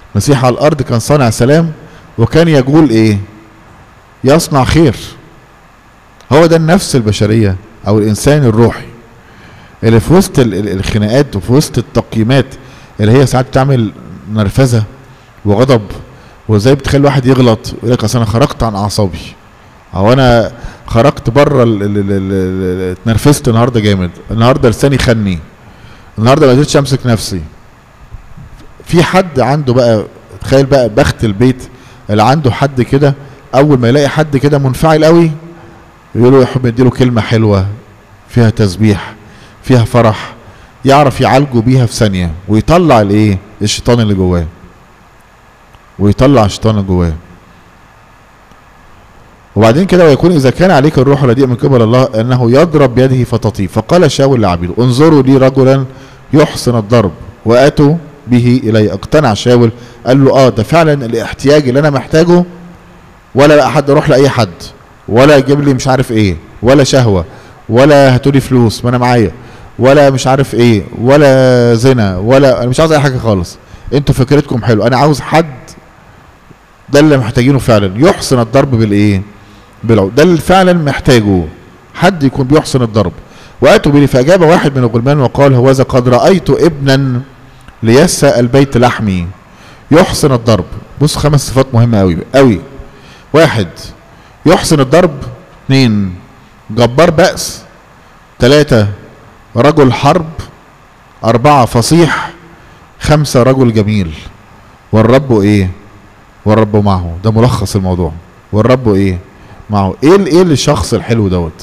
المسيح على الارض كان صانع سلام وكان يقول ايه يصنع خير هو ده النفس البشريه او الانسان الروحي اللي في وسط ال- ال- الخناقات وفي وسط التقييمات اللي هي ساعات بتعمل نرفزه وغضب وازاي بتخلي الواحد يغلط يقول لك اصل انا خرجت عن اعصابي او انا خرجت بره ال- ال- ال- ال- ال- اتنرفزت النهارده جامد النهارده لساني خني النهارده ما قدرتش امسك نفسي في حد عنده بقى تخيل بقى بخت البيت اللي عنده حد كده اول ما يلاقي حد كده منفعل قوي يقول له يحب يديله كلمه حلوه فيها تسبيح فيها فرح يعرف يعالجه بيها في ثانيه ويطلع الايه الشيطان اللي جواه ويطلع الشيطان اللي جواه وبعدين كده ويكون اذا كان عليك الروح الرديء من قبل الله انه يضرب بيده فتطيب فقال شاول لعبيده انظروا لي رجلا يحسن الضرب واتوا به الي اقتنع شاول قال له اه ده فعلا الاحتياج اللي انا محتاجه ولا بقى حد اروح لاي حد ولا يجيب لي مش عارف ايه ولا شهوه ولا هاتولي فلوس ما انا معايا ولا مش عارف ايه ولا زنا ولا انا مش عاوز اي حاجه خالص انتوا فكرتكم حلو انا عاوز حد ده اللي محتاجينه فعلا يحسن الضرب بالايه بالعود ده اللي فعلا محتاجه حد يكون بيحسن الضرب واتوا به فاجاب واحد من الغلمان وقال هوذا قد رايت ابنا ليسى البيت لحمي يحسن الضرب بص خمس صفات مهمه قوي قوي واحد يحسن الضرب اثنين جبار بأس ثلاثة رجل حرب أربعة فصيح خمسة رجل جميل والرب إيه والرب معه ده ملخص الموضوع والرب إيه معه إيه ال- إيه الشخص الحلو دوت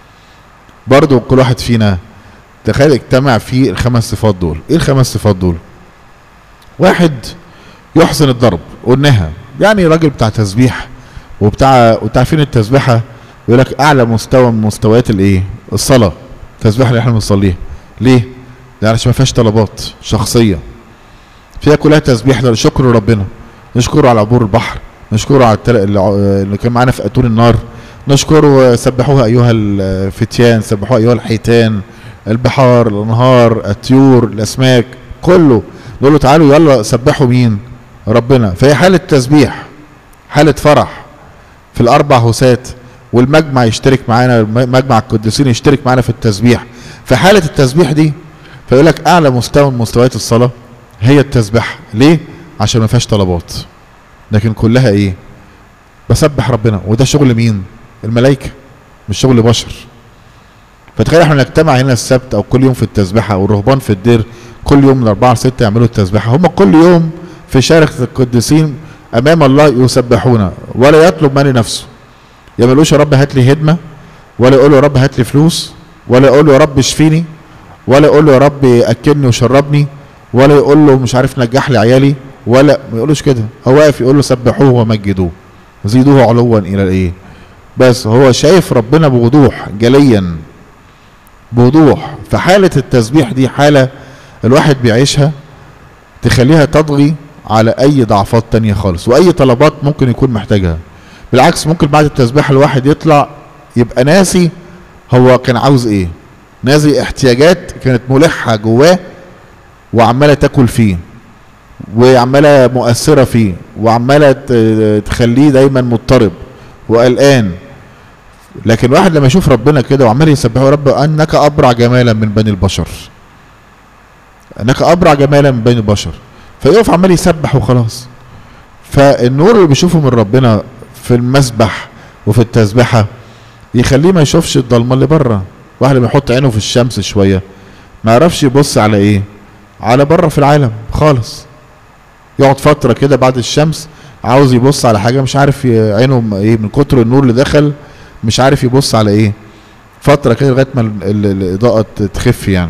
برضو كل واحد فينا تخيل اجتمع فيه الخمس صفات دول ايه الخمس صفات دول واحد يحسن الضرب قلناها يعني راجل بتاع تسبيح وبتاع وبتاع فين التسبيحه يقول لك اعلى مستوى من مستويات الايه الصلاه التسبيحه اللي احنا بنصليها ليه ده عشان ما فيهاش طلبات شخصيه فيها كلها تسبيح ده شكر ربنا نشكره على عبور البحر نشكره على التل... اللي ع- اللي كان معانا في اتون النار نشكره سبحوها ايها الفتيان سبحوها ايها الحيتان البحار الانهار الطيور الاسماك كله نقول له تعالوا يلا سبحوا مين ربنا فهي حاله تسبيح حاله فرح في الاربع هوسات والمجمع يشترك معانا مجمع القديسين يشترك معانا في التسبيح في حاله التسبيح دي فيقول لك اعلى مستوى من مستويات الصلاه هي التسبيح ليه عشان ما فيهاش طلبات لكن كلها ايه بسبح ربنا وده شغل مين الملائكه مش شغل بشر فتخيل احنا نجتمع هنا السبت او كل يوم في التسبيحه او الرهبان في الدير كل يوم من أربعة لستة يعملوا التسبيحه هم كل يوم في شارقة القديسين امام الله يسبحون ولا يطلب ما لنفسه يا ما يقولوش يا رب هات لي هدمه ولا يقول له يا رب هات لي فلوس ولا يقول له يا رب اشفيني ولا يقول له يا رب اكلني وشربني ولا يقول له مش عارف نجح لي عيالي ولا ما يقولوش كده هو واقف يقول له سبحوه ومجدوه زيدوه علوا الى الايه بس هو شايف ربنا بوضوح جليا بوضوح فحالة التسبيح دي حالة الواحد بيعيشها تخليها تطغي على أي ضعفات تانية خالص وأي طلبات ممكن يكون محتاجها بالعكس ممكن بعد التسبيح الواحد يطلع يبقى ناسي هو كان عاوز ايه ناسي احتياجات كانت ملحة جواه وعمالة تاكل فيه وعمالة مؤثرة فيه وعمالة ت- تخليه دايما مضطرب وقلقان لكن واحد لما يشوف ربنا كده وعمال يسبحه يا رب انك ابرع جمالا من بني البشر انك ابرع جمالا من بني البشر فيقف عمال يسبح وخلاص فالنور اللي بيشوفه من ربنا في المسبح وفي التسبحه يخليه ما يشوفش الضلمه اللي بره واحد لما يحط عينه في الشمس شويه ما يعرفش يبص على ايه على بره في العالم خالص يقعد فتره كده بعد الشمس عاوز يبص على حاجه مش عارف ي- عينه م- ايه من كتر النور اللي دخل مش عارف يبص على ايه فتره كده لغايه ما ال- ال- الاضاءه ت- تخف يعني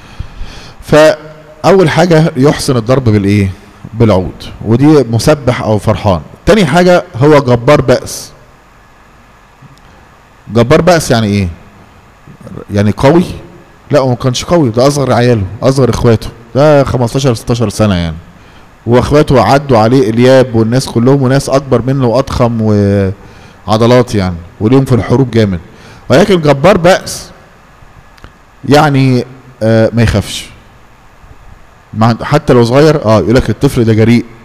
فاول حاجه يحسن الضرب بالايه بالعود ودي مسبح او فرحان تاني حاجه هو جبار بأس جبار بأس يعني ايه يعني قوي لا هو ما كانش قوي ده اصغر عياله اصغر اخواته ده 15 16 سنه يعني واخواته عدوا عليه الياب والناس كلهم وناس اكبر منه واضخم وعضلات يعني وليهم في الحروب جامد ولكن جبار بأس يعني آه ما يخافش مع حتى لو صغير اه يقول لك الطفل ده جريء